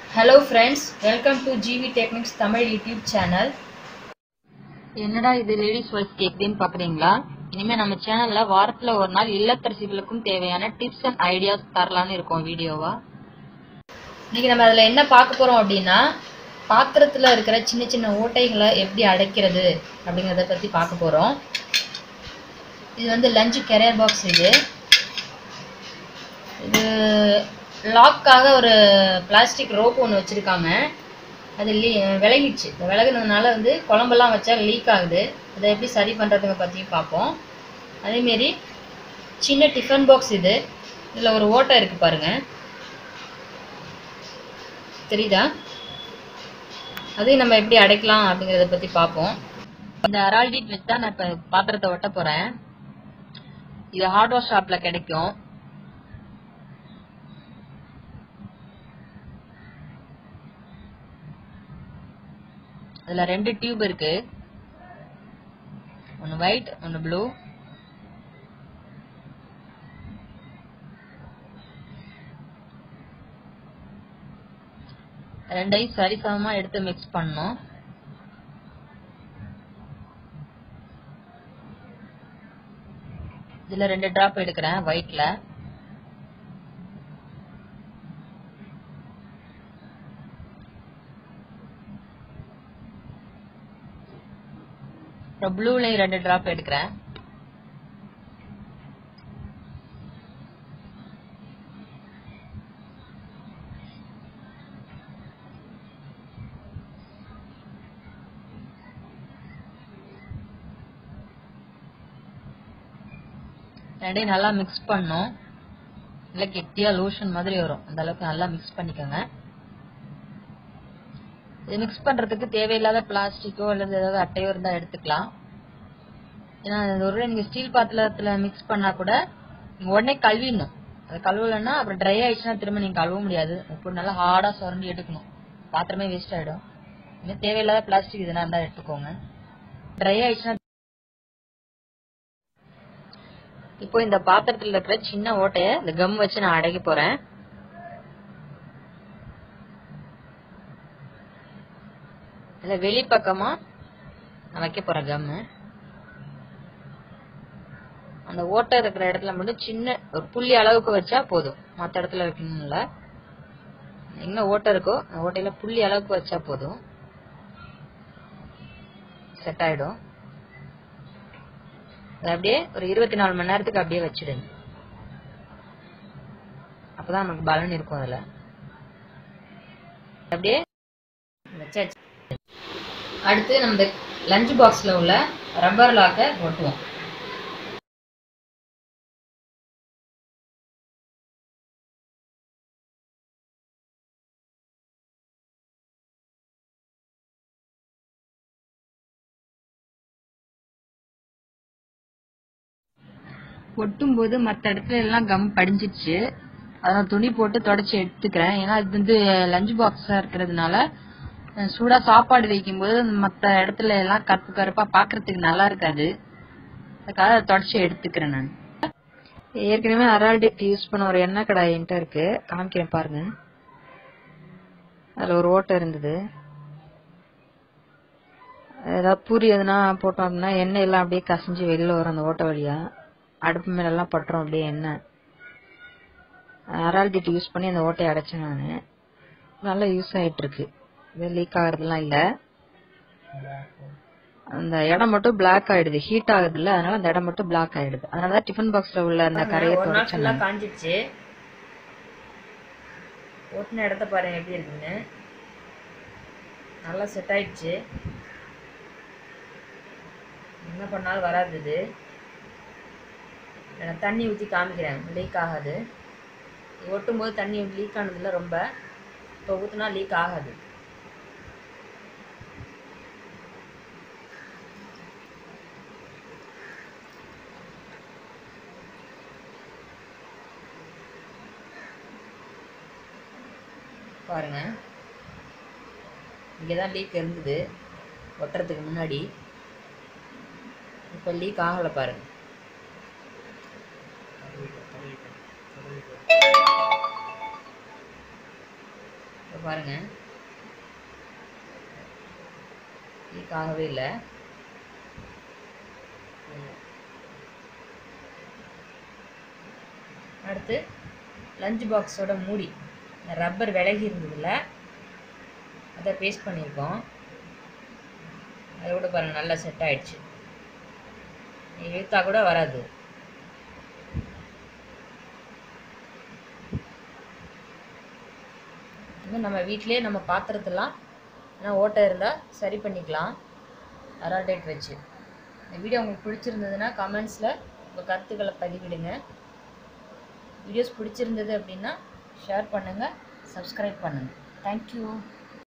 Hello friends welcome to GV techniques Tamil YouTube channel என்னடா இது ladies voice கேக்குதுன்னு பாக்குறீங்களா இனிமே நம்ம சேனல்ல வாரத்துல ஒரு நாள் இல்லத்தரசிகளுக்கும் தேவையான டிப்ஸ் அண்ட் ஐடியாஸ் தரலாம்னு இருக்கோம் வீடியோவா இன்னைக்கு நம்ம அதில் என்ன பார்க்க போகிறோம் அப்படின்னா பாத்திரத்தில் இருக்கிற சின்ன சின்ன ஓட்டைகளை எப்படி அடைக்கிறது அப்படிங்கிறத பற்றி பார்க்க போகிறோம் இது வந்து லஞ்சு கெரியர் பாக்ஸ் இது இது லாக்காக ஒரு பிளாஸ்டிக் ரோப் ஒன்று வச்சுருக்காங்க அது லீ விலகிடுச்சு இந்த விலகுனதுனால வந்து குழம்பெல்லாம் வச்சா லீக் ஆகுது அதை எப்படி சரி பண்ணுறதுங்க பற்றியும் பார்ப்போம் அதேமாரி சின்ன டிஃபன் பாக்ஸ் இது இதில் ஒரு ஓட்டை இருக்குது பாருங்கள் தெரியுதா அதையும் நம்ம எப்படி அடைக்கலாம் அப்படிங்கிறத பற்றி பார்ப்போம் இந்த அரால்டிட் வச்சு தான் நான் இப்ப பாத்திரத்தை ஒட்ட போறேன் இது ஹார்ட்வேர் ஷாப்ல கிடைக்கும் அதுல ரெண்டு டியூப் இருக்கு ஒன்னு ஒயிட் ஒன்னு ப்ளூ ரெண்டையும் சரிசமமா எடுத்து மிக்ஸ் பண்ணணும் இதுல ரெண்டு டிராப் எடுக்கிறேன் ஒயிட்ல அப்புறம் ப்ளூலையும் ரெண்டு டிராப் எடுக்கிறேன் ரெண்டையும் நல்லா மிக்ஸ் பண்ணும் நல்லா கெட்டியா லோஷன் மாதிரி வரும் அந்த அளவுக்கு நல்லா மிக்ஸ் பண்ணிக்கோங்க இது மிக்ஸ் பண்றதுக்கு தேவையில்லாத பிளாஸ்டிக்கோ அல்லது ஏதாவது அட்டையோ இருந்தா எடுத்துக்கலாம் ஏன்னா இது ஒரு நீங்க ஸ்டீல் பாத்திரத்துல மிக்ஸ் பண்ணா கூட நீங்க உடனே கழுவிடணும் அது கழுவலைன்னா அப்புறம் ட்ரை ஆயிடுச்சுன்னா திரும்ப நீங்க கழுவ முடியாது இப்போ நல்லா ஹார்டா சுரண்டி எடுக்கணும் பாத்திரமே வேஸ்ட் ஆயிடும் இன்னும் தேவையில்லாத பிளாஸ்டிக் இதெல்லாம் இருந்தா எடுத்துக்கோங்க ட்ரை ஆயிடுச்சுன்னா இப்போ இந்த பாத்திரத்துல இருக்கிற சின்ன ஓட்டைய இந்த கம் வச்சு நான் அடைக்க போறேன் இதுல வெளிப்பக்கமா நான் வைக்க போறேன் கம்மு அந்த ஓட்டை இருக்கிற இடத்துல மட்டும் சின்ன ஒரு புள்ளி அளவுக்கு வச்சா போதும் மத்த இடத்துல வைக்கணும்ல எங்க ஓட்டை இருக்கோ அந்த ஓட்டையில புள்ளி அளவுக்கு வச்சா போதும் செட் ஆயிடும் அதை அப்படியே ஒரு இருபத்தி நாலு மணி நேரத்துக்கு அப்படியே வச்சிடுங்க அப்பதான் நமக்கு பலன் இருக்கும் அதுல அப்படியே வச்சாச்சு அடுத்து நம்ம இந்த லஞ்ச் பாக்ஸில் உள்ள ரப்பர் லாக்கை ஒட்டுவோம் ஒட்டும் போது மத்த இடத்துல எல்லாம் கம் படிஞ்சிடுச்சு அதான் துணி போட்டு தொடச்சி எடுத்துக்கிறேன் ஏன்னா இது வந்து லஞ்ச் பாக்ஸா இருக்கிறதுனால அஹ் சூடா சாப்பாடு வைக்கும்போது மத்த இடத்துல எல்லாம் கருப்பு கருப்பா பாக்குறதுக்கு நல்லா இருக்காது அதுக்காக அதை தொடச்சி எடுத்துக்கிறேன் நான் ஏற்கனவே அரால்டிக் யூஸ் பண்ண ஒரு எண்ணெய் கடாய் என்கிட்ட இருக்கு காமிக்கிறேன் பாருங்க அதுல ஒரு ஓட்டை இருந்தது ஏதாவது பூரி எதுனா போட்டோம் அப்படின்னா எண்ணெய் எல்லாம் அப்படியே கசிஞ்சு வெளில வரும் அந்த ஓட்டை வழியா அடுப்பு மேல எல்லாம் பட்டுரும் அப்படியே எண்ணெய் அரால்டிட் யூஸ் பண்ணி அந்த ஓட்டையை அடைச்சேன் நானு நல்லா யூஸ் ஆயிட்டு இருக்கு இது லீக் ஆகுறதுலாம் இல்ல அந்த இடம் மட்டும் பிளாக் ஆயிடுது ஹீட் ஆகுதுல்ல அதனால அந்த இடம் மட்டும் பிளாக் ஆயிடுது அதனாலதான் டிஃபன் பாக்ஸ்ல உள்ள அந்த கரையை ஒரு நாள் தொடச்சேன் ஃபுல்லாக நான். காஞ்சிடுச்சு ஒட்டின இடத்த பாருங்க எப்படி இருக்குன்னு நல்லா செட் ஆயிடுச்சு என்ன பண்ணாலும் வராது இது நான் தண்ணி ஊற்றி காமிக்கிறேன் லீக் ஆகாது இது ஒட்டும் போது தண்ணி லீக் ஆனதில்ல ரொம்ப இப்போ ஊற்றினா லீக் ஆகாது பாருங்க இங்கே தான் லீக் இருந்தது ஒட்டுறதுக்கு முன்னாடி இப்போ லீக் ஆகலை பாருங்க இப்போ பாருங்கள் லீக் ஆகவே இல்லை அடுத்து லஞ்ச் பாக்ஸோட மூடி இந்த ரப்பர் விலகி இருந்ததில்ல அதை பேஸ்ட் பண்ணியிருக்கோம் அது கூட பாருங்கள் நல்லா செட் ஆயிடுச்சு இழுத்தா கூட வராது இன்னும் நம்ம வீட்டிலேயே நம்ம பாத்திரத்தெல்லாம் ஏன்னா ஓட்டை இருந்தால் சரி பண்ணிக்கலாம் அரால்டேட் வச்சு இந்த வீடியோ உங்களுக்கு பிடிச்சிருந்ததுன்னா கமெண்ட்ஸில் உங்கள் கருத்துக்களை பதிவிடுங்க வீடியோஸ் பிடிச்சிருந்தது அப்படின்னா ஷேர் பண்ணுங்கள் சப்ஸ்கிரைப் பண்ணுங்கள் தேங்க்யூ